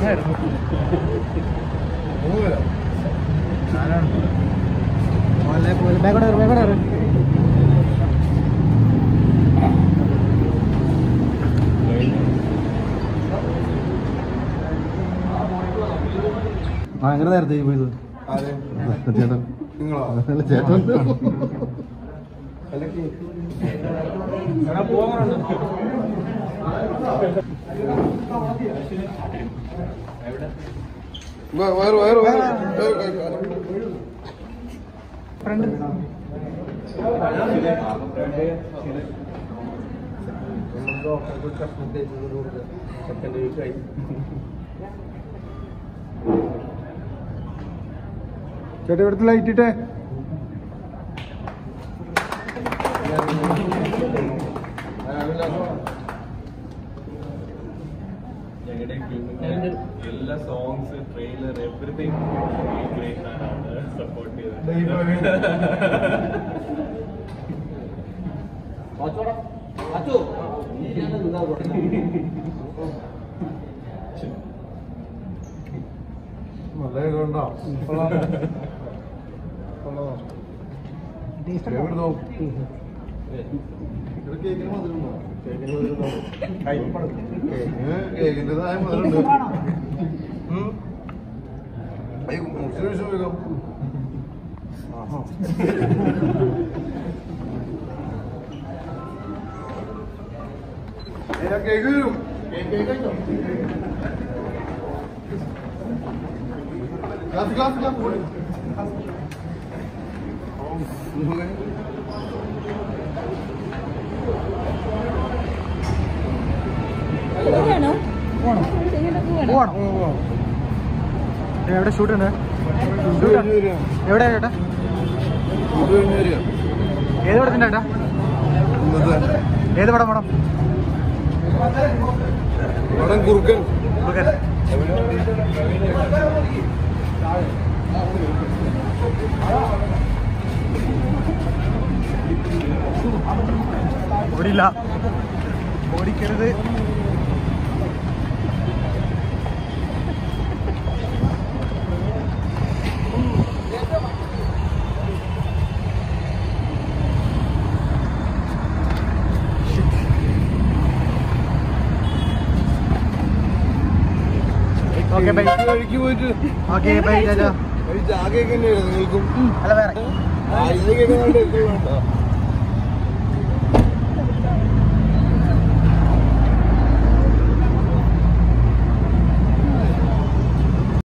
ആയിരുന്നു മൂന്ന് പേരോ ബാഗോടെ ബാഗോടെ അങ്ങനെ നേരത്തെ പോയത് ആര് ചേട്ടൻ നിങ്ങളോ അല്ല ചേട്ടൻ അല്ലെങ്കിൽ വേ- വേറെ വേറെ വേറെ വേറെ കഴിക്കാം. ഫ്രണ്ട് ചേട്ടാ ഇവിടുത്തെ ലൈറ്റ് ഇട്ടേ ഞങ്ങളുടെ ടീമിന്റെ എല്ലാ സോങ്സ് ട്രെയിലർ എവറിഥിങ് ഗ്രേറ്റ് ആണ് സപ്പോർട്ട് ചെയ്തത് നല്ല ഇതുണ്ടോ കൊള്ളാം. കൊള്ളാം. എവിടെ നോക്കും? ഇവിടെ കേക്കിന് മധുരമുണ്ടോ? കേക്കിന് മധുരമുണ്ടോ? കേക്കിന് കേക്കിന്റേതായ മധുരമുണ്ട്. ഉം. അയ്യോ, മുറിച്ച് കഴിച്ചു വേഗം. ഏതാ കേക്ക് തരും? ഗ്ലാസ് ഗ്ലാസ് ഗ്ലാസ് കൂടി. ഓ, ഇങ്ങനെ. പോവാണോ പോണോ എങ്ങോട്ടാ പോവാണോ പോവാണോ എവിടെ ഷൂട്ട് ഉണ്ട് ഇത് കഴിഞ്ഞ് വരിക. എവിടെ ചേട്ടാ ഇത് കഴിഞ്ഞ് വരിക. ഏത് പടത്തിൻ്റെ ചേട്ടാ ഇന്നത്തെ ഏത് പടം പടം പടം കുറുക്കൻ ഓക്കെ ഓടില്ല ഓടിക്കരുത് ഓക്കെ ബൈ ഈ വഴിക്ക് പോയിട്ട് ഓക്കെ ബൈ ചേട്ടാ ഒരു ജാഗയൊക്കെ തന്നെയാണ് നിങ്ങൾക്കും അല്ല വേറെ ആ ഇതിലേക്കൊക്കെ നല്ല എത്തുന്നുണ്ടോ